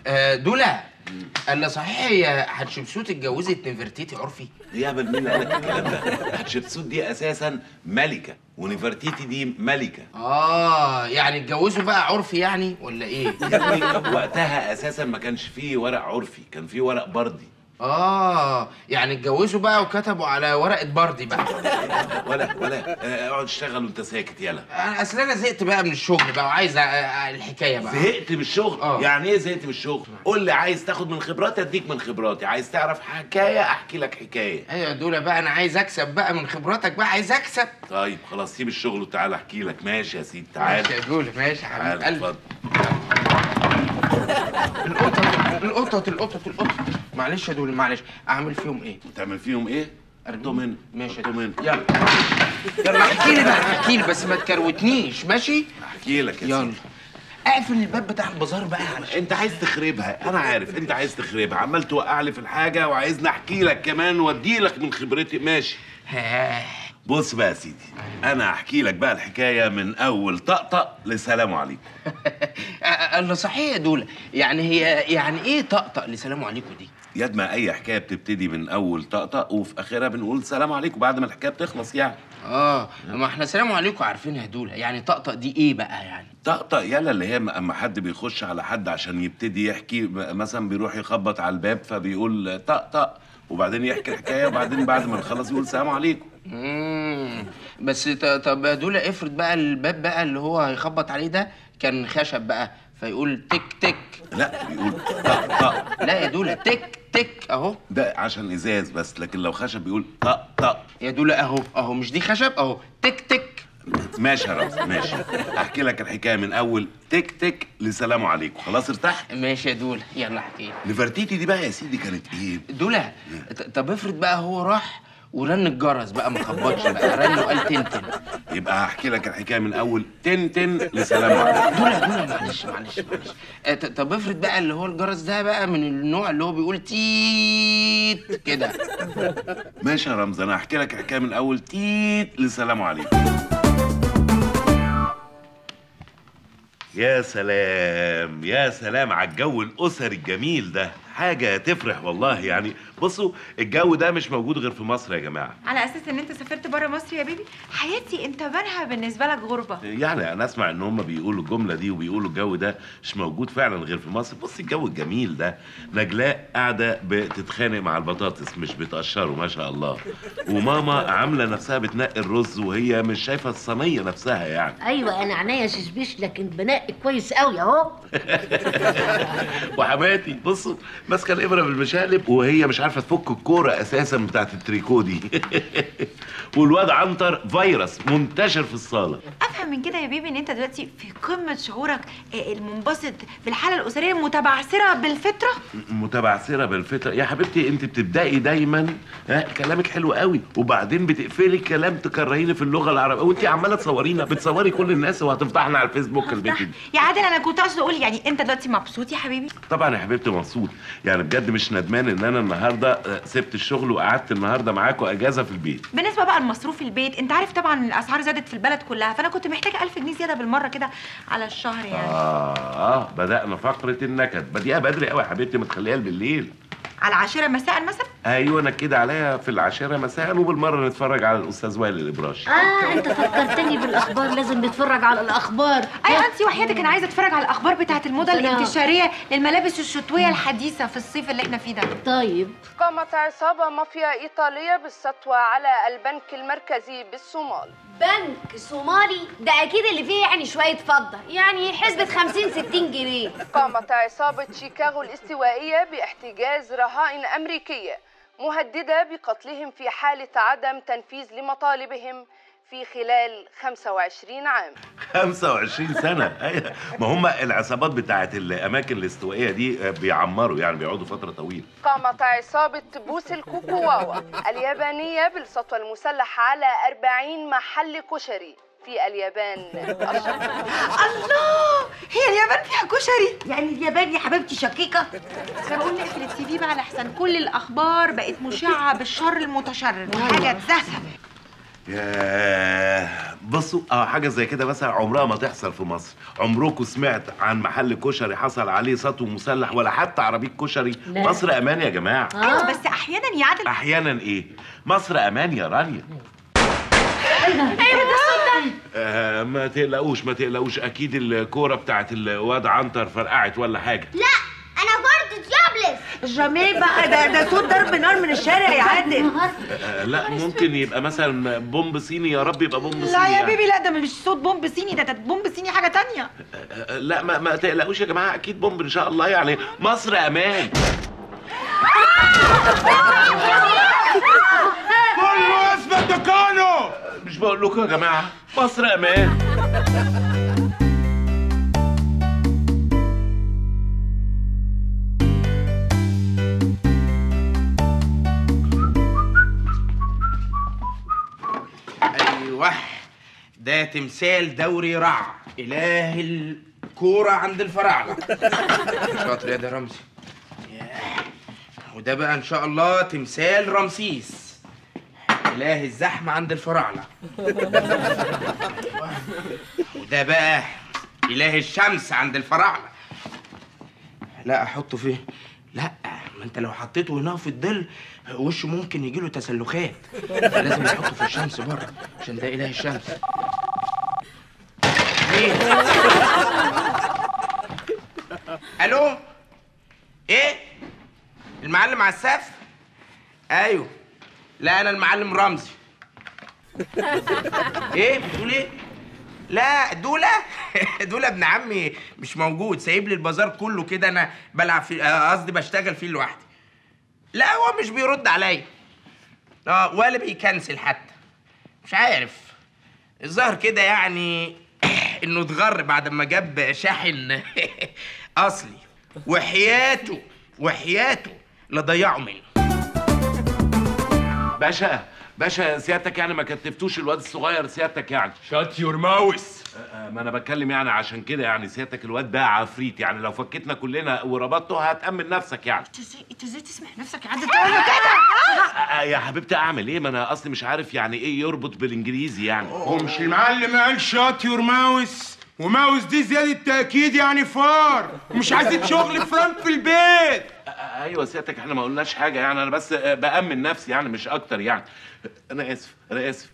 آه دولا الا صحيح هي حتشبسوت اتجوزت نفرتيتي عرفي يا بل مين قال لك الكلام ده حتشبسوت دي اساسا ملكه ونفرتيتي دي ملكه اه يعني اتجوزوا بقى عرفي يعني ولا ايه يا ابني وقتها اساسا ما كانش فيه ورق عرفي كان فيه ورق بردي اه يعني اتجوزوا بقى وكتبوا على ورقه بردي بقى ولا ولا آه، اقعد اشتغل وانت ساكت يلا انا اصل انا زهقت بقى من الشغل بقى وعايز أ- أ- الحكايه بقى زهقت من الشغل آه. يعني ايه زهقت من الشغل قول لي عايز تاخد من خبراتي اديك من خبراتي عايز تعرف حكايه احكي لك حكايه ايوه دول بقى انا عايز اكسب بقى من خبراتك بقى عايز اكسب طيب خلاص سيب الشغل وتعالى احكي لك ماشي يا سيدي تعال ماشي يا دول ماشي يا حبيب تعال قلبي اتفضل القطط القطط القطط القطط معلش يا دول معلش اعمل فيهم ايه تعمل فيهم ايه؟ حطهم هنا ماشي يا حطهم دول هنا يلا يلا احكي لي بقى احكي لي بس ما تكروتنيش ماشي احكي لك يا يلا سيدي اقفل الباب بتاع البازار بقى علشان انت عايز تخربها انا عارف انت عايز تخربها عمال توقع لي في الحاجه وعايزني احكي لك كمان وادي لك من خبرتي ماشي ها. بص بقى يا سيدي انا احكي لك بقى الحكايه من اول طقطق لسلام عليكم الله صحيح يا دول يعني هي يعني ايه طقطق لسلام عليكم دي ياد ما اي حكايه بتبتدي من اول طقطق وفي اخرها بنقول سلام عليكم بعد ما الحكايه بتخلص يعني اه ما احنا سلام عليكم عارفينها يا دول يعني طقطق دي ايه بقى يعني طقطق يلا اللي هي اما حد بيخش على حد عشان يبتدي يحكي م- مثلا بيروح يخبط على الباب فبيقول طقطق وبعدين يحكي الحكايه وبعدين بعد ما نخلص يقول سلام عليكم امم بس ط- طب يا دول افرض بقى الباب بقى اللي هو هيخبط عليه ده كان خشب بقى فيقول تك تك لا بيقول طقطق لا يا دول تك تك اهو ده عشان ازاز بس لكن لو خشب بيقول طقطق يا دول اهو اهو مش دي خشب اهو تك تك ماشي يا رمز ماشي احكي لك الحكايه من اول تك تك لسلام عليكم خلاص ارتحت ماشي يا دول يلا احكي نفرتيتي دي بقى يا سيدي كانت ايه دولة ط- طب افرض بقى هو راح ورن الجرس بقى ما خبطش بقى رن وقال تنتن يبقى هحكي لك الحكايه من اول تنتن لسلام عليكم دولة دولة معلش معلش معلش آه، ط- طب افرض بقى اللي هو الجرس ده بقى من النوع اللي هو بيقول تيت كده ماشي يا رمز انا هحكي لك الحكايه من اول تيت لسلام عليكم يا سلام يا سلام على الجو الاسري الجميل ده حاجه تفرح والله يعني بصوا الجو ده مش موجود غير في مصر يا جماعه على اساس ان انت سافرت بره مصر يا بيبي حياتي انت بنها بالنسبه لك غربه يعني انا اسمع ان هم بيقولوا الجمله دي وبيقولوا الجو ده مش موجود فعلا غير في مصر بص الجو الجميل ده نجلاء قاعده بتتخانق مع البطاطس مش بتقشره ما شاء الله وماما عامله نفسها بتنقي الرز وهي مش شايفه الصينيه نفسها يعني ايوه انا عينيا ششبش لكن بنقي كويس قوي اهو وحماتي بصوا ماسكه الابره بالمشقلب وهي مش عارفه تفك الكوره اساسا بتاعت التريكو دي والواد عنتر فيروس منتشر في الصاله افهم من كده يا بيبي ان انت دلوقتي في قمه شعورك آه، المنبسط بالحاله الاسريه المتبعثره بالفطره متبعثره بالفطره يا حبيبتي انت بتبداي دايما ها كلامك حلو قوي وبعدين بتقفلي كلام تكرهيني في اللغه العربيه وانت عماله تصورينا بتصوري كل الناس وهتفضحنا على الفيسبوك البنت دي يا عادل انا كنت اقصد اقول يعني انت دلوقتي مبسوط يا حبيبي طبعا يا حبيبتي مبسوط يعني بجد مش ندمان ان انا النهارده آه، سبت الشغل وقعدت النهارده معاكم اجازه في البيت بالنسبه بقى لمصروف البيت انت عارف طبعا الاسعار زادت في البلد كلها فانا كنت محتاجه 1000 جنيه زياده بالمره كده على الشهر يعني اه اه بدانا فقره النكد بديها بدري قوي يا حبيبتي ما تخليها بالليل على العاشره مساء مثلا ايوه انا كده عليا في العاشره مساء وبالمره نتفرج على الاستاذ وائل الابراشي اه انت فكرتني بالاخبار لازم نتفرج على الاخبار ايوه انت وحياتك انا عايزه اتفرج على الاخبار بتاعه الموضه سلام. الانتشاريه للملابس الشتويه الحديثه في الصيف اللي احنا فيه ده طيب قامت عصابة مافيا إيطالية بالسطوة على البنك المركزي بالصومال بنك صومالي ده اكيد اللي فيه يعني شويه فضه يعني حسبه 50 60 جنيه قامت عصابة شيكاغو الاستوائية باحتجاز رهائن أمريكية مهددة بقتلهم في حالة عدم تنفيذ لمطالبهم في خلال 25 عام 25 سنة أيوة. ما هم العصابات بتاعت الأماكن الاستوائية دي آه، بيعمروا يعني بيقعدوا فترة طويلة قامت عصابة بوس الكوكواوا اليابانية بالسطوة المسلحة على 40 محل كشري في اليابان الشقيقة الله هي اليابان فيها كشري يعني اليابان يا حبيبتي شقيقه طب قول نقفل التي في بقى لحسن كل الاخبار بقت مشعه بالشر المتشرد حاجه تزهق ياه بصوا اه حاجه زي كده مثلا عمرها ما تحصل في مصر عمركم سمعت عن محل كشري حصل عليه سطو مسلح ولا حتى عربيه كشري لا. مصر امان يا جماعه ايوه بس احيانا يا عادل احيانا ايه مصر امان يا رانيا آه ما تقلقوش ما تقلقوش اكيد الكوره بتاعت الواد عنتر فرقعت ولا حاجه لا انا كنت جابلس جميل بقى ده ده صوت ضرب نار من الشارع يا عادل آه لا ممكن يبقى مثلا بومب صيني يا رب يبقى بومب صيني لا يا يعني. بيبي لا ده مش صوت بومب صيني ده ده بومب صيني حاجه تانية آه، لا ما, ما تقلقوش يا جماعه اكيد بومب ان شاء الله يعني مصر امان كله اثبت مكانه مش بقول لكم يا جماعه مصر امان ايوه ده تمثال دوري رع اله الكوره عند الفراعنه شاطر يا ده رمزي ياه. وده بقى ان شاء الله تمثال رمسيس اله الزحمه عند الفراعنه وده بقى اله الشمس عند الفراعنه لا احطه فين لا ما انت لو حطيته هنا في الظل وشه ممكن يجيله تسلخات لازم نحطه في الشمس بره عشان ده اله الشمس ايه الو ايه المعلم عساف ايوه لا انا المعلم رمزي ايه بتقول ايه لا دولة دولة ابن عمي مش موجود سايب لي البازار كله كده انا بلعب فيه آه، قصدي بشتغل فيه لوحدي لا هو مش بيرد عليا اه ولا بيكنسل حتى مش عارف الظاهر كده يعني انه اتغر بعد ما جاب شاحن اصلي وحياته وحياته لا ضيعه منه باشا باشا سيادتك يعني ما كتفتوش الواد الصغير سيادتك يعني شات يور ماوس آه، ما انا بتكلم يعني عشان كده يعني سيادتك الواد ده عفريت يعني لو فكتنا كلنا وربطته هتأمن نفسك يعني انت ازاي انت ازاي تسمح نفسك يا عادل تقول له كده آه، آه، يا حبيبتي اعمل ايه ما انا اصلي مش عارف يعني ايه يربط بالانجليزي يعني هو مش المعلم قال شات يور ماوس وماوس دي زيادة تأكيد يعني فار ومش عايزين شغل فران في البيت آه، آه، ايوه سيادتك احنا ما قلناش حاجه يعني انا بس آه، بأمن نفسي يعني مش اكتر يعني انا اسف انا اسف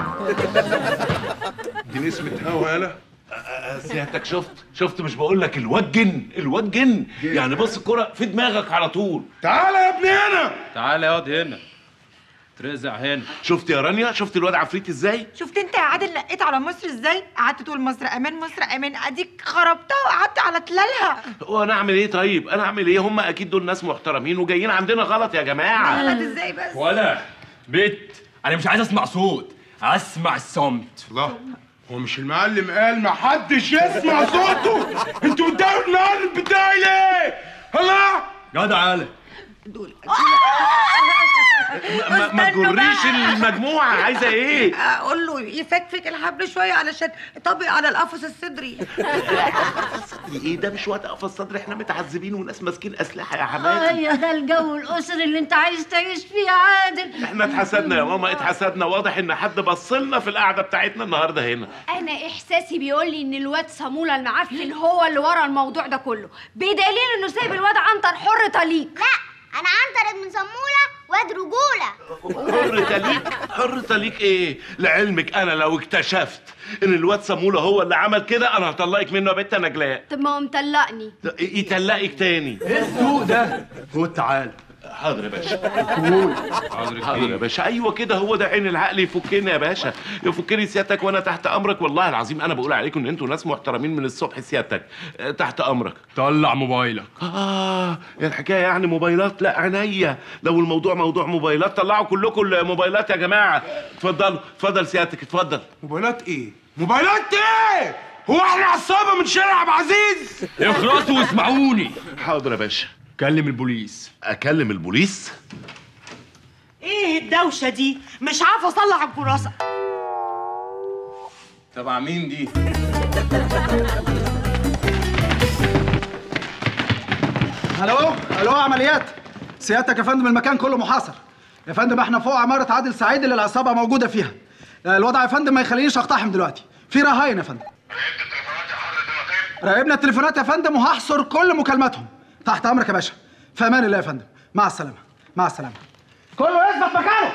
دي نسمة هوا يالا آه، سيادتك شفت شفت مش بقول لك الواد جن الواد جن يعني بص الكرة في دماغك على طول تعالى يا ابني هنا تعالى ياض هنا ترزع هنا شفت يا رانيا شفت الواد عفريت ازاي شفت انت يا عادل نقيت على مصر ازاي قعدت تقول مصر امان مصر امان اديك خربتها وقعدت على تلالها وانا اعمل ايه طيب انا اعمل ايه هم اكيد دول ناس محترمين وجايين عندنا غلط يا جماعه غلط ازاي بس ولا بت انا مش عايز اسمع صوت اسمع الصمت الله هو مش المعلم قال ما حدش يسمع صوته انتوا بتداروا المعلم بتاعي ليه الله جدع يالا ما, ما استنوا تجريش بقى. المجموعه عايزه ايه اقول له يفكفك الحبل شويه علشان يطبق على القفص الصدري ايه ده مش وقت قفص صدر احنا متعذبين وناس ماسكين اسلحه يا اه حماتي يا ده الجو الاسري اللي انت عايز تعيش فيه يا عادل احنا اتحسدنا يا ماما اتحسدنا واضح ان حد بصلنا في القعده بتاعتنا النهارده هنا انا احساسي بيقول لي ان الواد صاموله المعفن هو اللي ورا الموضوع ده كله بدليل انه سايب الواد عنتر حر طليق لا انا عنتر ابن صموله واد رجوله حر تليك حر تليك ايه لعلمك انا لو اكتشفت ان الواد صاموله هو اللي عمل كده انا هطلقك منه يا بنت نجلاء طب ما هو مطلقني يطلقك تاني ايه السوق ده خد تعال حاضر يا باشا حاضر حاضر يا باشا ايوه كده هو ده عين العقل يفكني يا باشا يفكني سيادتك وانا تحت امرك والله العظيم انا بقول عليكم ان انتوا ناس محترمين من الصبح سيادتك آه، تحت امرك طلع موبايلك اه يا الحكايه يعني موبايلات لا عينيا لو الموضوع موضوع موبايلات طلعوا كلكم الموبايلات يا جماعه اتفضلوا اتفضل سيادتك اتفضل موبايلات ايه موبايلات ايه هو احنا عصابه من شارع ابو عزيز اخلصوا واسمعوني حاضر يا باشا كلم البوليس اكلم البوليس ايه الدوشه دي مش عارفه اطلع الكراسه تبع مين دي الو الو عمليات سيادتك يا فندم المكان كله محاصر يا فندم احنا فوق عمارة عادل سعيد اللي العصابة موجودة فيها آه، الوضع يا فندم ما يخلينيش اقتحم دلوقتي في رهاين يا فندم راقبنا التليفونات يا فندم وهحصر كل مكالماتهم تحت امرك يا باشا في امان الله يا فندم مع السلامه مع السلامه كله يثبت مكانه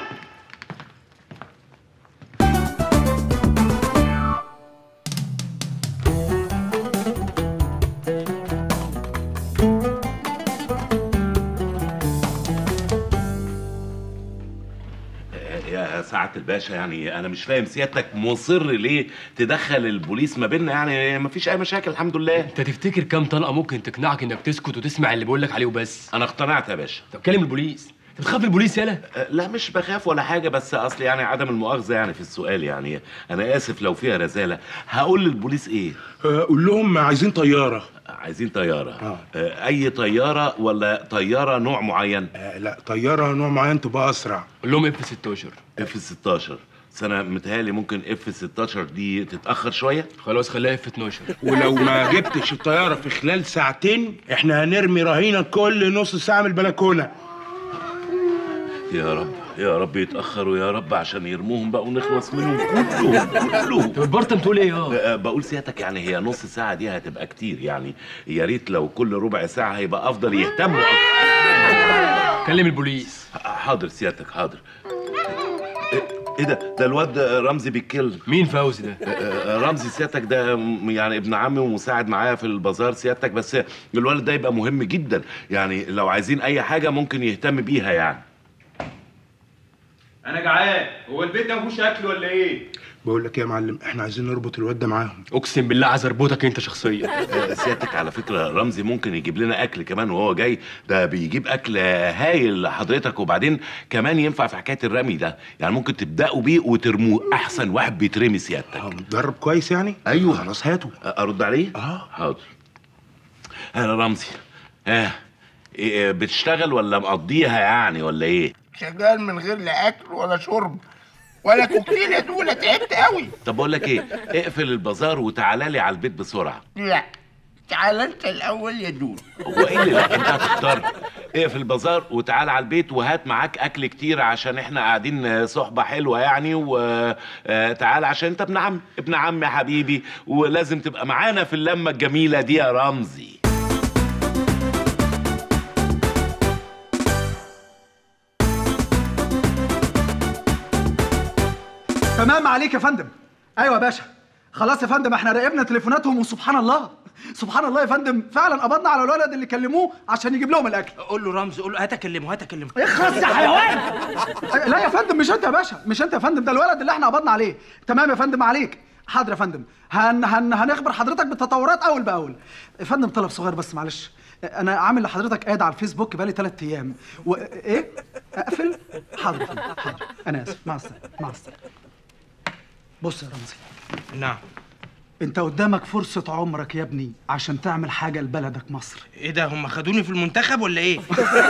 يا سعادة الباشا يعني أنا مش فاهم سيادتك مصر ليه تدخل البوليس ما بيننا يعني مفيش أي مشاكل الحمد لله انت تفتكر كام طلقه ممكن تقنعك انك تسكت وتسمع اللي بقول لك عليه وبس أنا اقتنعت يا باشا طب كلم البوليس انت بتخاف من البوليس يالا أه، لا مش بخاف ولا حاجة بس أصل يعني عدم المؤاخذة يعني في السؤال يعني أنا آسف لو فيها رزالة هقول للبوليس إيه؟ قول لهم عايزين طياره عايزين طيارة آه. أي طيارة ولا طيارة نوع معين؟ آه لا طياره نوع معين تبقى اسرع قول لهم اف 16 اف 16 بس انا متهيألي ممكن اف 16 دي تتأخر شوية خلاص خليها اف 12 ولو ما جبتش الطياره في خلال ساعتين احنا هنرمي رهينه كل نص ساعه من البلكونه يا رب يا رب يتأخروا يا رب عشان يرموهم بقى ونخلص منهم كلهم كلهم طب البارتة بتقول ايه اه؟ بقول سيادتك يعني هي نص ساعة دي هتبقى كتير يعني يا ريت لو كل ربع ساعة هيبقى أفضل يهتموا أكتر. كلم البوليس حاضر سيادتك حاضر إيه- ايه ده ده الواد رمزي بيتكلم مين فوزي ده رمزي سيادتك ده م- يعني ابن عمي ومساعد معايا في البازار سيادتك بس الولد ده يبقى مهم جدا يعني لو عايزين اي حاجه ممكن يهتم بيها يعني انا جعان هو البيت ده مفيهوش اكل ولا ايه بقول لك إيه يا معلم احنا عايزين نربط الواد ده معاهم اقسم بالله عايز اربطك انت شخصيا آه، سيادتك على فكره رمزي ممكن يجيب لنا اكل كمان وهو جاي ده بيجيب اكل هايل لحضرتك وبعدين كمان ينفع في حكايه الرمي ده يعني ممكن تبداوا بيه وترموه احسن واحد بيترمي سيادتك متدرب كويس يعني ايوه خلاص هاته ارد عليه اه حاضر انا رمزي اه إيه بتشتغل ولا مقضيها يعني ولا ايه شغال من غير لا اكل ولا شرب ولا كوكتيل يا دولا تعبت قوي طب بقول لك ايه اقفل البازار وتعالى لي على البيت بسرعه لا تعال انت الاول يا دول هو ايه اللي لا انت هتختار اقفل البازار وتعال على البيت وهات معاك اكل كتير عشان احنا قاعدين آه، صحبه حلوه يعني وتعال عشان انت ابن عم ابن عم يا حبيبي ولازم تبقى معانا في اللمه الجميله دي يا رمزي تمام عليك يا فندم ايوه يا باشا خلاص يا فندم احنا راقبنا تليفوناتهم وسبحان الله سبحان الله يا فندم فعلا قبضنا على الولد اللي كلموه عشان يجيب لهم الاكل قول له رمزي قول له هات اكلمه هات اكلمه اخلص يا حيوان لا يا فندم مش انت يا باشا مش انت يا فندم ده الولد اللي احنا قبضنا عليه تمام يا فندم عليك حاضر يا فندم هن هن هنخبر حضرتك بالتطورات اول باول يا فندم طلب صغير بس معلش انا عامل لحضرتك اد على الفيسبوك بقالي ثلاث ايام و... ايه اقفل حاضر يا فندم حاضر انا اسف مع السلامه مع السلامه بص يا رمزي نعم انت قدامك فرصة عمرك يا ابني عشان تعمل حاجة لبلدك مصر ايه ده هم خدوني في المنتخب ولا ايه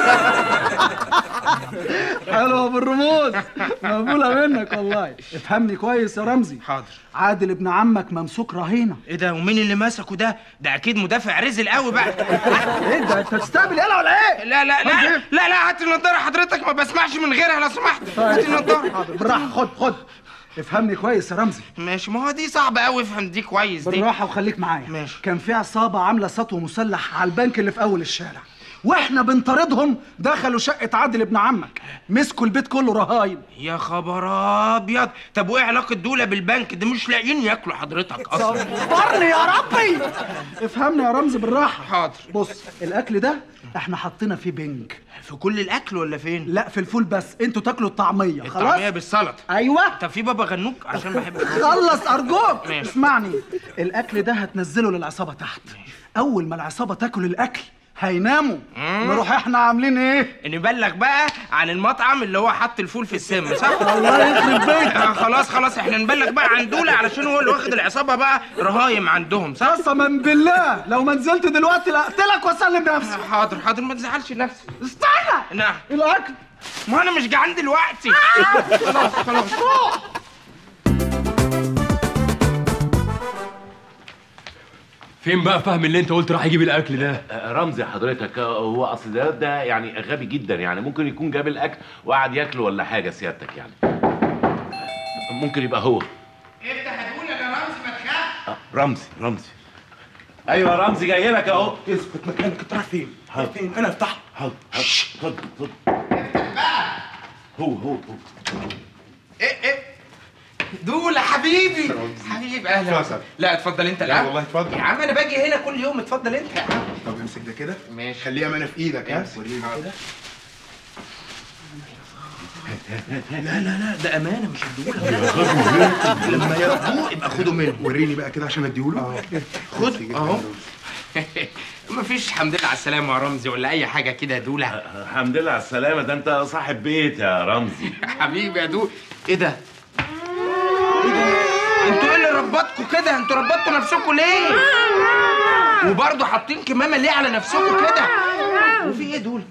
حلوة بالرموز مقبولة منك والله افهمني كويس يا رمزي حاضر عادل ابن عمك ممسوك رهينة ايه ده ومين اللي مسكه ده ده اكيد مدافع رزل قوي بقى ايه ده انت تستقبل يلا ولا ايه لا لا لا لا لا هات النضاره حضرتك ما بسمعش من غيرها لو سمحت هات النضاره حاضر بالراحة خد خد افهمني كويس يا رمزي ماشي ما هو دي صعبه قوي افهم دي كويس دي بالراحة وخليك معايا ماشي. كان في عصابة عاملة سطو مسلح على البنك اللي في أول الشارع واحنا بنطاردهم دخلوا شقة عادل ابن عمك مسكوا البيت كله رهاين يا خبر ابيض طب وايه علاقه دول بالبنك ده مش لاقيين ياكلوا حضرتك اصلا صبرني يا ربي افهمني يا رمزي بالراحة حاضر بص الأكل ده احنا حطينا فيه بنج في كل الاكل ولا فين لا في الفول بس انتوا تاكلوا الطعمية خلاص الطعميه بالسلطه ايوه طب في بابا غنوج عشان بحب خلص ارجوك ماشي. اسمعني الاكل ده هتنزله للعصابه تحت اول ما العصابه تاكل الاكل هيناموا نروح احنا عاملين ايه نبلغ بقى عن المطعم اللي هو حط الفول في السم صح الله يخرب بيتك. آه خلاص خلاص احنا نبلغ بقى عن دولة علشان هو اللي واخد العصابه بقى رهايم عندهم صح قسما بالله لو ما نزلت دلوقتي لاقتلك واسلم نفسي حاضر حاضر ما تزعلش نفسك استنى نعم الاكل ما انا مش جعان دلوقتي خلاص خلاص روح فين بقى فهم اللي انت قلت راح يجيب الاكل ده آه، رمزي حضرتك آه، هو اصل ده ده يعني غبي جدا يعني ممكن يكون جاب الاكل وقعد ياكله ولا حاجه سيادتك يعني ممكن يبقى هو افتح هتقول انا رمزي ما تخافش آه، رمزي رمزي ايوه رمزي جاي لك اهو اثبت مكانك انت رايح فين؟ رايح فين؟ انا افتح حاضر حاضر اتفضل اتفضل هو هو هو ايه ايه دول حبيبي حبيبي اهلا اتفضل. وسهلا لا اتفضل انت لا الأول. والله اتفضل. يا عم انا باجي هنا كل يوم اتفضل انت يا عم طب امسك ده كده ماشي خليه امانه في ايدك ها امسك. وريني كده لا لا لا ده امانه مش هديهولك لما ياخدوه يبقى خدوا منه وريني بقى كده عشان اديهوله خد اهو مفيش حمد لله على السلامه يا رمزي ولا اي حاجه كده يا دوله الحمد لله على السلامه ده انت صاحب بيت يا رمزي حبيبي يا دول ايه ده؟ ايه ده؟ انتوا ايه اللي ربطكوا كده؟ انتوا ربطتوا نفسكوا ليه؟ وبرضه حاطين كمامه ليه على نفسكوا كده؟ وفي ايه دول؟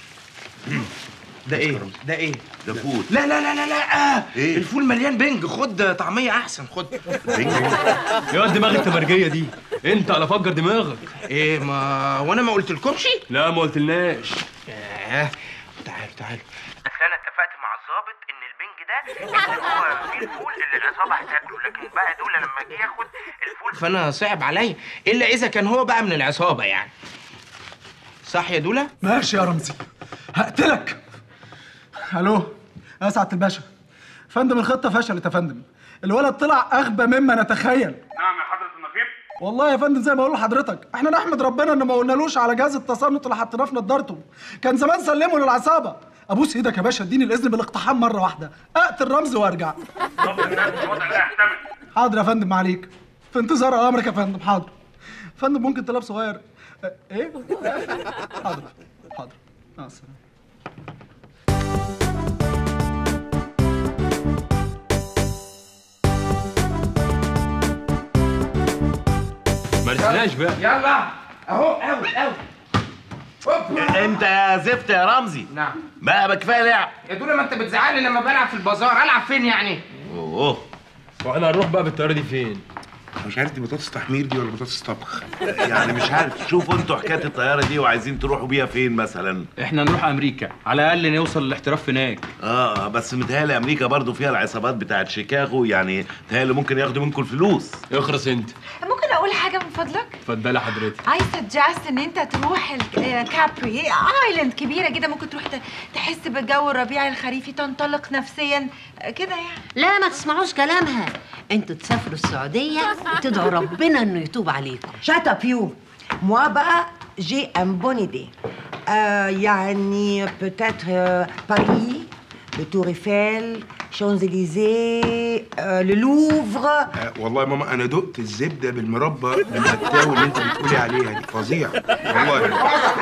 ده ايه؟ ده ايه؟ ده فول لا لا لا لا لا آه. إيه؟ الفول مليان بنج خد طعميه احسن خد يا دماغ التمرجيه دي انت على فجر دماغك ايه ما وانا ما قلتلكمش؟ لا ما قلتلناش ياه تعالوا تعالوا اصل انا اتفقت مع الظابط ان البنج ده اللي هو فيه الفول اللي العصابه هتاكله لكن بقى دول لما جه ياخد الفول فانا صعب عليا الا اذا كان هو بقى من العصابه يعني صح يا دوله؟ ماشي يا رمزي هقتلك الو يا سعاده الباشا فندم الخطه فشلت يا فندم الولد طلع اغبى مما نتخيل نعم يا حضرة النقيب والله يا فندم زي ما بقول لحضرتك احنا نحمد ربنا ان ما قلنالوش على جهاز التصنت اللي حطيناه في نضارته كان زمان سلمه للعصابه ابوس ايدك يا باشا اديني الاذن بالاقتحام مره واحده اقتل رمزي وارجع طب الناس الوضع لا يحتمل حاضر يا فندم معليك في انتظار اوامرك يا فندم حاضر فندم ممكن طلب صغير اه، ايه حاضر حاضر مع السلامه ما رسناش بقى يلا اهو قوي قوي انت يا زفت يا رمزي نعم بقى بقى كفايه لعب يا دوله ما انت بتزعلني لما بلعب في البازار العب فين يعني؟ اوه واحنا هنروح بقى بالطياره دي فين أنا مش عارف دي بطاطس تحمير دي ولا بطاطس طبخ يعني مش عارف شوفوا انتوا حكايه الطياره دي وعايزين تروحوا بيها فين مثلا احنا نروح امريكا على الاقل نوصل للاحتراف هناك اه بس متهيألي امريكا برضو فيها العصابات بتاعت شيكاغو يعني متهيألي ممكن ياخدوا منكم الفلوس اخرس انت ممكن اقول حاجه من فضلك اتفضلي حضرتك I suggest ان انت تروح الكابري ايلاند كبيره كده ممكن تروح ت- تحس بالجو الربيعي الخريفي تنطلق نفسيا كده يعني لا ما تسمعوش كلامها انتوا تسافروا السعودية وتدعوا ربنا انه يتوب عليكم Shut up you. Moi, bah, j'ai une bonne idée. Euh, يعني peut-être euh, Paris, le Tour Eiffel, Champs-Élysées, euh, le Louvre. آه، والله يا ماما انا دقت الزبده بالمربى بالمتاوي اللي انت بتقولي عليها دي فظيع والله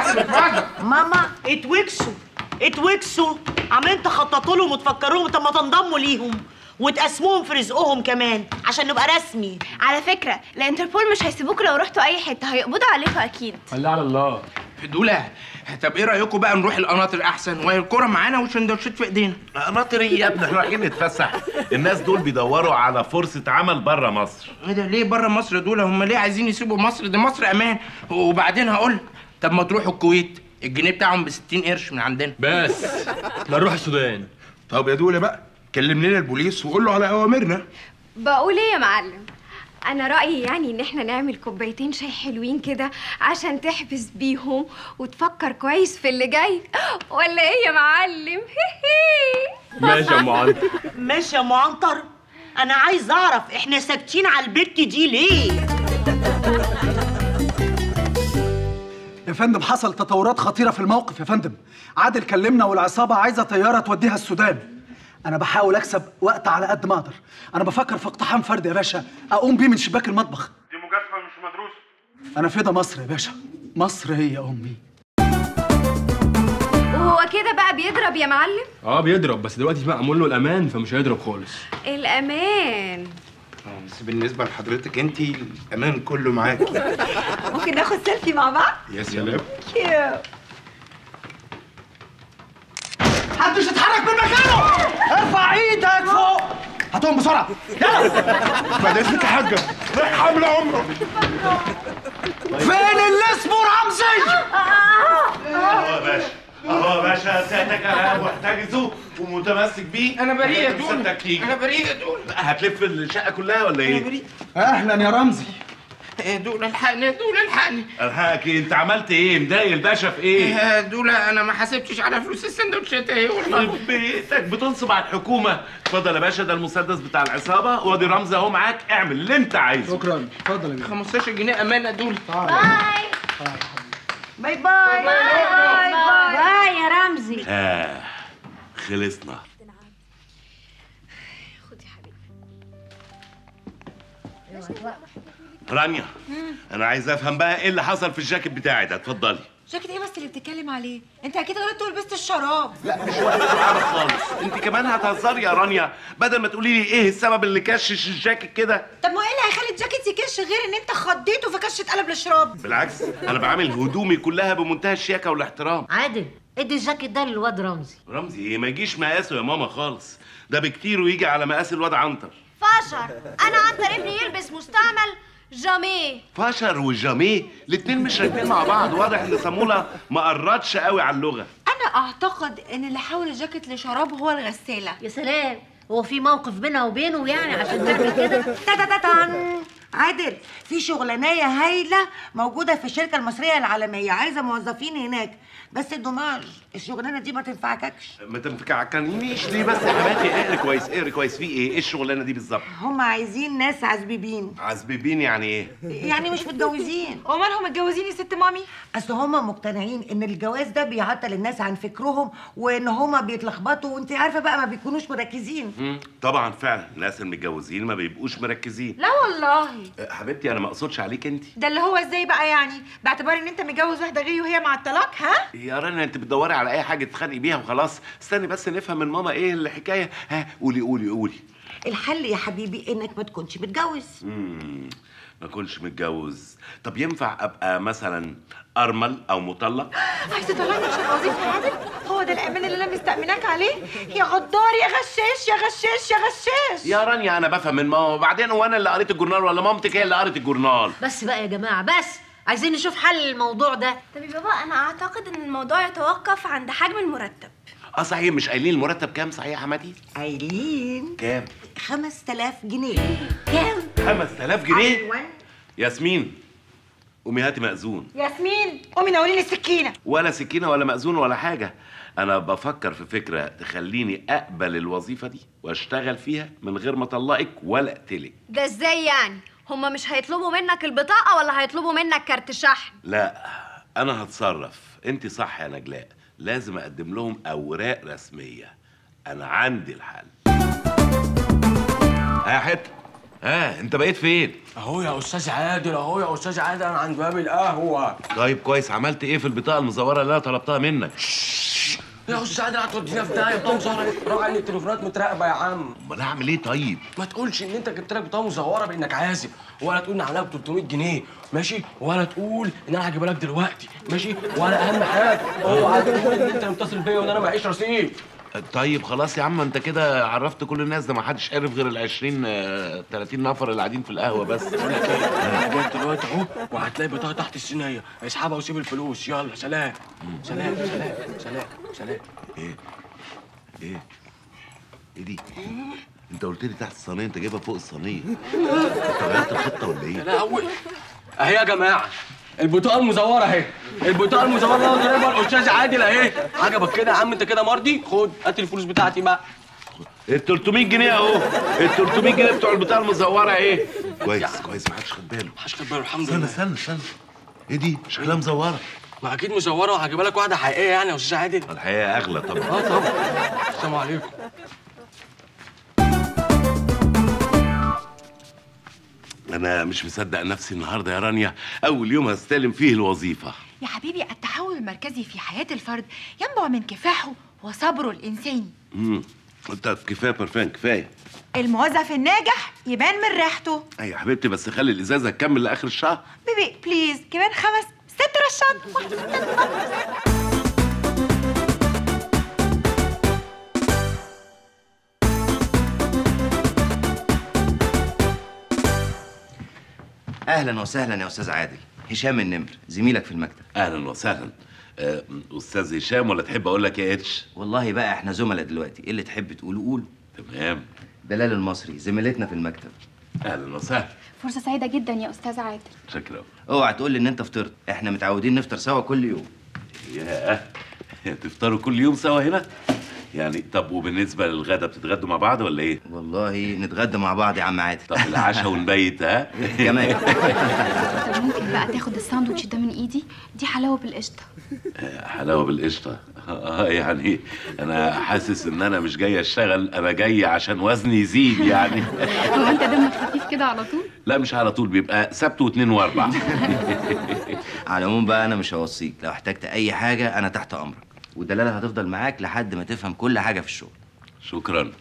ماما اتوكسوا اتوكسوا عمالين تخططوا لهم وتفكروهم طب ما تنضموا ليهم وتقسموهم في رزقهم كمان عشان نبقى رسمي على فكره الانتربول مش هيسيبوكوا لو رحتوا اي حته هيقبضوا عليكم اكيد خليها على الله دوله طب ايه رايكم بقى نروح القناطر احسن وهي الكوره معانا والسندوتشات في ايدينا قناطر ايه يا ابني احنا رايحين نتفسح الناس دول بيدوروا على فرصه عمل بره مصر ايه ده ليه بره مصر دول هم ليه عايزين يسيبوا مصر دي مصر امان وبعدين هقول لك، طب ما تروحوا الكويت الجنيه بتاعهم ب 60 قرش من عندنا بس احنا نروح السودان طب يا دوله بقى كلم لنا البوليس وقول له على اوامرنا بقول ايه يا معلم انا رايي يعني ان احنا نعمل كوبايتين شاي حلوين كده عشان تحبس بيهم وتفكر كويس في اللي جاي ولا ايه يا معلم ماشي يا ام عنتر ماشي يا ام عنتر انا عايز اعرف احنا ساكتين على البت دي ليه يا فندم حصل تطورات خطيرة في الموقف يا فندم عادل كلمنا والعصابة عايزة طيارة توديها السودان أنا بحاول أكسب وقت على قد ما أقدر أنا بفكر في اقتحام فرد يا باشا أقوم بيه من شباك المطبخ دي مجازفة مش مدروسة أنا فدا مصر يا باشا مصر هي أمي وهو كده بقى بيضرب يا معلم اه بيضرب بس دلوقتي معمول له الامان فمش هيضرب خالص الامان آه، بس بالنسبه لحضرتك انت الامان كله معاكي ممكن ناخد سيلفي مع بعض يا سلام محدش يتحرك من مكانه ارفع ايدك فوق هاتهم بسرعة بعد اذنك يا حاجه رايح حمله عمره فين اللي اسمه رمزي؟ اهو يا باشا اهو يا باشا ساتر لقيتك محتجزه ومتمسك بيه انا بريء يا مش دول مصدق تيجي. انا بريء يا دول هتلف الشقه كلها ولا ايه؟ بريء اهلا يا رمزي يا دول الحقني يا دول الحقني الحقك إيه؟ انت عملت ايه؟ مضايق الباشا في ايه؟ يا دول انا ما حسبتش على فلوس السندوتشات اهي والله في بيتك بتنصب على الحكومه اتفضل يا باشا ده المسدس بتاع العصابه وادي رمزي اهو معاك اعمل اللي انت عايزه شكرا اتفضل يا بيه 15 جنيه امانه دول باي باي باي باي يا رمزي آه خلصنا رانيا انا عايز افهم بقى ايه اللي حصل في الجاكيت بتاعي ده اتفضلي جاكيت ايه بس اللي بتتكلم عليه انت اكيد غلطت ولبست الشراب لا مش وقت العرب خالص انت كمان هتهزري يا رانيا بدل ما تقولي لي ايه السبب اللي كشش الجاكيت كده طب ما ايه اللي هيخلي الجاكيت يكش غير ان انت خضيته فكش اتقلب لشراب بالعكس انا بعمل هدومي كلها بمنتهى الشياكه والاحترام عادل ادي الجاكيت ده للواد رمزي رمزي ايه ما يجيش مقاسه يا ماما خالص ده بكتير ويجي على مقاس الواد عنتر فشر انا عنتر ابني يلبس مستعمل جاميه فشر وجاميه الاتنين مش راكبين مع بعض واضح ان صامولة ما قرتش قوي على اللغه انا اعتقد ان اللي حول الجاكيت لشراب هو الغساله يا سلام هو في موقف بينها وبينه يعني عشان تعمل كده تاتاتاتان عادل في شغلانية هايلة موجودة في الشركة المصرية العالمية عايزة موظفين هناك بس الدماغ الشغلانة دي ما تنفعكش ما تنفكعكنيش ليه بس يا حماتي اقري كويس اقري كويس في ايه ايه الشغلانه دي بالظبط هم عايزين ناس عزبيبين عزبيبين يعني ايه يعني مش متجوزين ومالهم متجوزين يا ست مامي اصل هم مقتنعين ان الجواز ده بيعطل الناس عن فكرهم وان هم بيتلخبطوا وانت عارفه بقى ما بيكونوش مركزين مم، طبعا فعلا الناس المتجوزين ما بيبقوش مركزين لا والله أه، حبيبتي انا ما اقصدش عليك انت ده اللي هو ازاي بقى يعني باعتبار ان انت متجوز واحده غيري وهي مع الطلاق ها يا رنا انت بتدوري على اي حاجه تتخانقي بيها وخلاص استني بس نفهم من ماما ايه الحكايه ها قولي قولي قولي الحل يا حبيبي انك ما تكونش متجوز مم، ما كنتش متجوز طب ينفع ابقى مثلا ارمل او مطلق عايزه تطلعني عشان وظيفه يا عادل هو ده الامان اللي انا مستأمناك عليه يا غدار يا غشاش يا غشاش يا غشاش يا رانيا انا بفهم من ماما وبعدين هو انا اللي قريت الجورنال ولا مامتك هي اللي قريت الجورنال بس بقى يا جماعه بس عايزين نشوف حل الموضوع ده طب يا بابا انا اعتقد ان الموضوع يتوقف عند حجم المرتب اه صحيح مش قايلين المرتب كام صحيح يا حماتي قايلين كام 5000 جنيه كام 5000 جنيه أيوة. ياسمين قومي هاتي مأذون ياسمين قومي ناوليني السكينه ولا سكينه ولا مأذون ولا حاجه انا بفكر في فكره تخليني اقبل الوظيفه دي واشتغل فيها من غير ما اطلقك ولا اقتلك ده ازاي يعني هما مش هيطلبوا منك البطاقه ولا هيطلبوا منك كارت شحن لا انا هتصرف انت صح يا نجلاء لازم اقدم لهم اوراق رسميه انا عندي الحل ها يا حته ها انت بقيت فين اهو يا استاذ عادل اهو يا استاذ عادل انا عند باب القهوه طيب كويس عملت ايه في البطاقه المزوره اللي انا طلبتها منك يا استاذ عادل هتودينا في داهيه بطاقه مزوره راعي ان التليفونات متراقبه يا عم امال اعمل ايه طيب ما تقولش ان انت جبت لك بطاقه مزوره بانك عازب ولا تقول ان عاملها ب 300 جنيه ماشي ولا تقول ان انا هجيبها لك دلوقتي ماشي ولا اهم حاجه اوعى تقول ان انت متصل بيا وان انا معيش رصيد طيب خلاص يا عم انت كده عرفت كل الناس ده ما حدش عرف غير ال 20 آه، 30 نفر اللي قاعدين في القهوه بس بقول لك ايه انا جاي دلوقتي اهو وهتلاقي بطاقه تحت الصينيه اسحبها وسيب الفلوس يلا سلام سلام سلام سلام سلام ايه ايه ايه دي انت قلت لي تحت الصينيه انت جايبها فوق الصينيه انت غيرت الخطه ولا ايه لا اول اهي يا جماعه البطاقه المزوره اهي البطاقه المزوره اللي انا ضاربها الاستاذ عادل اهي عجبك كده يا عم انت كده مرضي خد هات الفلوس بتاعتي بقى ال 300 جنيه اهو ال 300 جنيه بتوع البطاقه المزوره ايه كويس كويس ما حدش خد باله محدش خد باله الحمد استنى لله استنى استنى ايه دي شكلها مزوره ما اكيد مزوره وهجيبها لك واحده حقيقيه يعني يا استاذ عادل الحقيقه اغلى طبعا اه طبعا السلام عليكم انا مش مصدق نفسي النهارده يا رانيا اول يوم هستلم فيه الوظيفه يا حبيبي التحول المركزي في حياه الفرد ينبع من كفاحه وصبره الانساني امم قلت كفايه برفان كفايه الموظف الناجح يبان من ريحته ايوه يا حبيبتي بس خلي الازازه تكمل لاخر الشهر بيبي بليز كمان خمس ست رشات واحدة في التانية. اهلا وسهلا يا استاذ عادل هشام النمر زميلك في المكتب اهلا وسهلا آه، استاذ هشام ولا تحب اقول لك يا اتش والله بقى احنا زملاء دلوقتي ايه اللي تحب تقوله قوله تمام بلال المصري زميلتنا في المكتب اهلا وسهلا فرصة سعيدة جدا يا أستاذ عادل شكرا اوعى تقول لي ان انت فطرت احنا متعودين نفطر سوا كل يوم ياه تفطروا كل يوم سوا هنا يعني طب وبالنسبه للغدا بتتغدوا مع بعض ولا ايه والله نتغدى مع بعض يا عم عادل طب العشاء ونبيت ها كمان طب ممكن بقى تاخد الساندوتش ده من إيدي دي حلاوة بالقشطة حلاوه بالقشطه اه يعني انا حاسس ان انا مش جاي اشتغل انا جاي عشان وزني يزيد يعني هو أنت دمك خفيف كده على طول لا مش على طول بيبقى سبت واثنين واربع على العموم بقى انا مش هوصيك لو احتجت اي حاجه انا تحت امرك ودلالة هتفضل معاك لحد ما تفهم كل حاجه في الشغل شكرا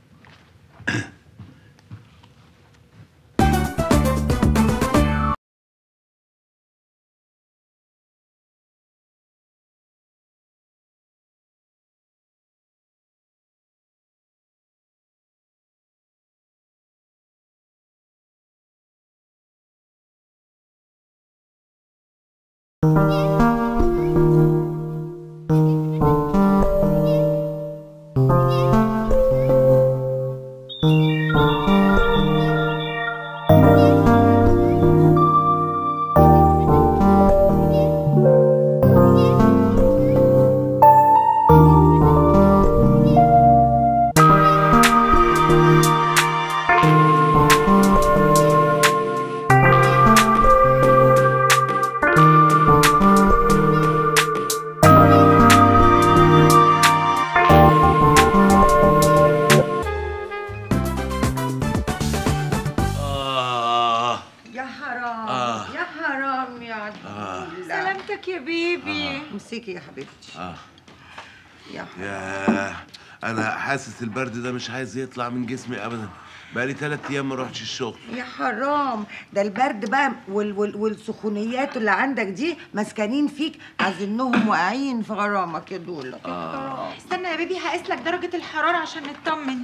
آه يا حرام آه. يا حرام يا عدول سلامتك يا بيبي امسكي يا حبيبتي آه. يا ياه انا حاسس البرد ده مش عايز يطلع من جسمي ابدا بقالي ثلاث ايام ما رحتش الشغل يا حرام ده البرد بقى وال وال والسخونيات اللي عندك دي مسكانين فيك عايزينهم واقعين في غرامك يا دول آه. استنى يا بيبي هقيس لك درجة الحرارة عشان نطمن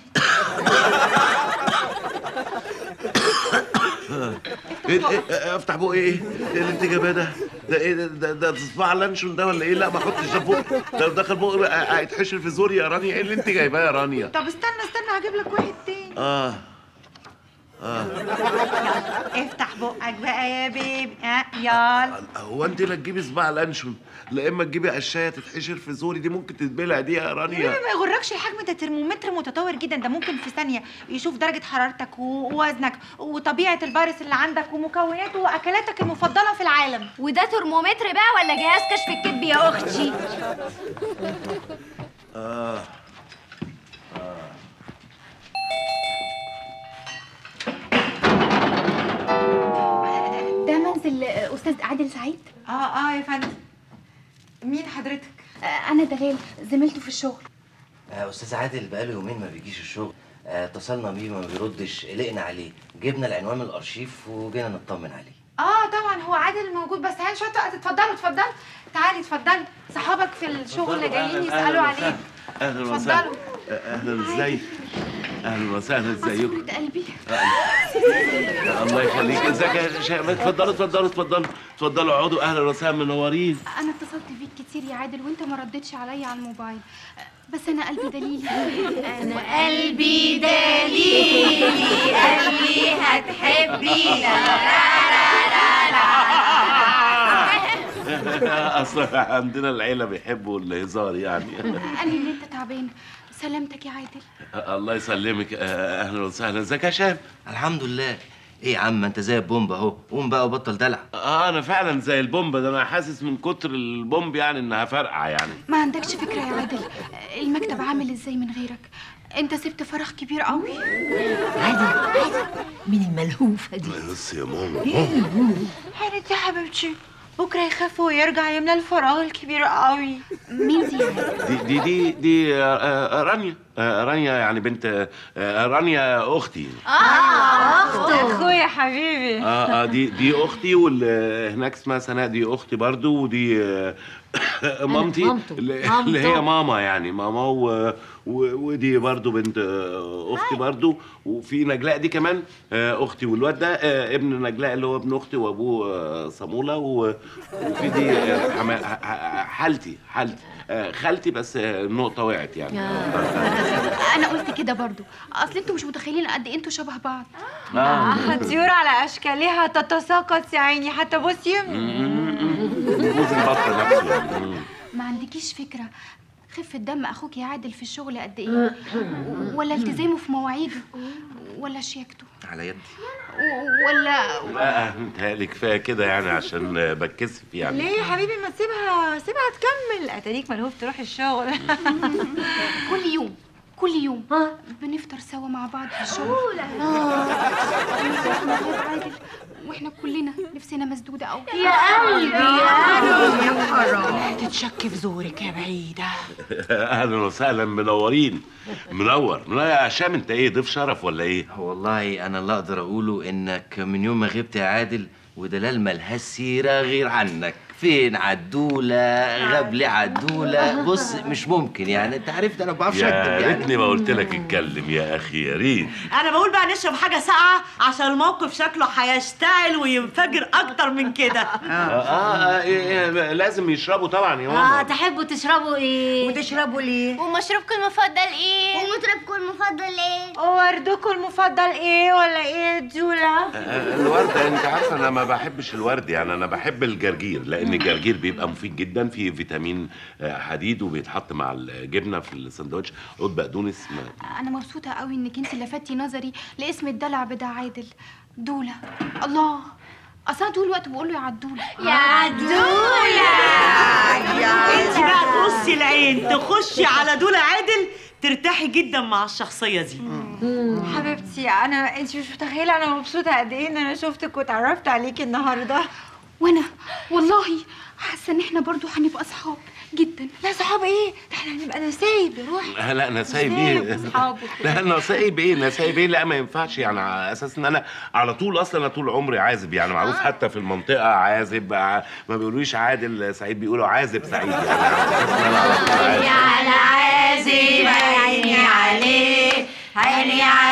ايه ايه إيه، افتح بقى ايه ايه اللي انت جايباه ده ده ايه ده ده, ده صباع لانشون ده ولا ايه لا ما احطش ده فوق ده لو دخل بقى هيتحشر في زوري يا رانيا ايه اللي انت جايباه يا رانيا طب استنى استنى هجيب لك واحد تاني اه اه افتح بقك بقى يا بيبي ها يلا هو انت لا تجيبي صباع لانشون لا اما تجيبي قشايه تتحشر في زوري دي ممكن تتبلع دي يا يا رانيا بيبي ما يغركش الحجم ده ترمومتر متطور جدا ده ممكن في ثانية يشوف درجة حرارتك ووزنك وطبيعة الفيروس اللي عندك ومكوناته وأكلاتك المفضلة في العالم وده ترمومتر بقى ولا جهاز كشف الكذب يا اختي اه ده منزل أستاذ عادل سعيد اه اه يا فندم مين حضرتك؟ أنا دلال زميلته في الشغل آه، استاذ عادل بقاله يومين ما بيجيش الشغل آه، اتصلنا بيه ما بيردش قلقنا عليه جبنا العنوان من الارشيف وجينا نطمن عليه اه طبعا هو عادل موجود بس هاني شويه وقت اتفضلوا اتفضلوا تعالي اتفضلي صحابك في الشغل جايين يسالوا عليك اهلا وسهلا اتفضلوا. اهلا ازيك اهلا وسهلا ازيكم ماسورة قلبي الله يخليك ازيك يا شيماء اتفضلوا اتفضلوا اتفضلوا اتفضلوا اقعدوا اهلا وسهلا منورين أنا اتصلت بيك كتير يا عادل وأنت ما ردتش عليا على الموبايل بس أنا قلبي دليلي أنا قلبي دليلي قال لي هتحبي اصل عندنا العيله بيحبوا الهزار يعني قال لي إن أنت تعبان سلامتك يا عادل الله يسلمك اهلا وسهلا ازيك يا شام الحمد لله ايه يا عم انت زي البومب اهو قوم بقى وبطل دلع اه انا فعلا زي البومب ده انا حاسس من كتر البومب يعني انها فرقع يعني ما عندكش فكرة يا عادل المكتب عامل ازاي من غيرك انت سبت فراغ كبير قوي عادل عادل من الملهوفة دي بس يا ماما هانت يا حبيبتي بكره يخف ويرجع يملى الفراغ الكبير قوي مين دي دي دي دي, دي آه، آه، رانيا آه رانيا يعني بنت آه رانيا اختي اخويا حبيبي اه اه دي دي اختي واللي هناك اسمها سناء دي اختي برضو ودي آه، مامتي مامته. اللي مامته. اللي هي ماما يعني ماما و... و... ودي برضو بنت آه، اختي برضو وفي نجلاء دي كمان آه، اختي والواد ده آه، ابن نجلاء اللي هو ابن اختي وابوه آه، صاموله و... وفي دي آه، حما... ح- ح- حالتي حالتي آه، خالتي بس آه، النقطه وقعت يعني انا قلت كده برضو اصل انتوا مش متخيلين قد ايه انتوا شبه بعض آه. طيور على اشكالها تتساقط يا عيني حتى بصي بوز البطه نفسه يعني. مم. ما عندكيش فكره خفة دم اخوك يا عادل في الشغل قد ايه ولا التزامه في مواعيده ولا شياكته على يدي و- ولا لا متهيألي كفايه كده يعني عشان آه، بتكسف يعني ليه يا حبيبي ما تسيبها سيبها تكمل اتاريك ملهوف تروح الشغل كل يوم كل يوم بنفطر سوا مع بعض في الشغل عادل واحنا كلنا نفسنا مسدوده قوي يا قلبي يا قلبي يا حرام تتشك في زورك يا بعيدة اهلا وسهلا منورين منور منور يا هشام انت ايه ضيف شرف ولا ايه والله انا اللي اقدر اقوله انك من يوم ما غبت يا عادل ودلال ملهاش سيره غير عنك فين عدولة غاب لي عدولة بص مش ممكن يعني انت عرفت انا ما بعرفش يا اكتب يعني ريتني ما قلت لك اتكلم يا اخي يا ريت انا بقول بقى نشرب حاجة ساقعة عشان الموقف شكله هيشتعل وينفجر اكتر من كده آه, آه, آه إيه إيه لازم يشربوا طبعا يا اه ماما تحبوا تشربوا ايه وتشربوا ليه ومشروبكم المفضل ايه ومطربكم المفضل ايه وردكم المفضل ايه ولا ايه جولا آه، الورد انت عارفه انا ما بحبش الورد يعني انا بحب الجرجير لان الجرجير بيبقى مفيد جدا فيه فيتامين آه، حديد وبيتحط مع الجبنه في السندوتش عود بقدونس ما- انا مبسوطه قوي انك انت لفتي نظري لاسم الدلع بتاع عادل دوله الله اصلا طول الوقت بقول له يا عدوله يا عدولة انت بقى تبصي العين تخشي على دول عادل ترتاحي جدا مع الشخصية دي حبيبتي انا انت مش متخيله انا مبسوطه قد ايه ان انا شفتك واتعرفت عليكي النهارده وانا والله حاسه ان احنا برضو هنبقى اصحاب جدا لا صحاب ايه ده احنا هنبقى نسايب روحي آه، لا نسايب ايه وصحابك. لا نسايب ايه نسايب ايه لا ما ينفعش يعني على اساس ان انا على طول اصلا انا طول عمري عازب يعني معروف حتى في المنطقه عازب ع- ما بيقولوش عادل سعيد بيقولوا عازب سعيد يعني على أساس إن أنا على طول عازب. على عازب عيني عليه عيني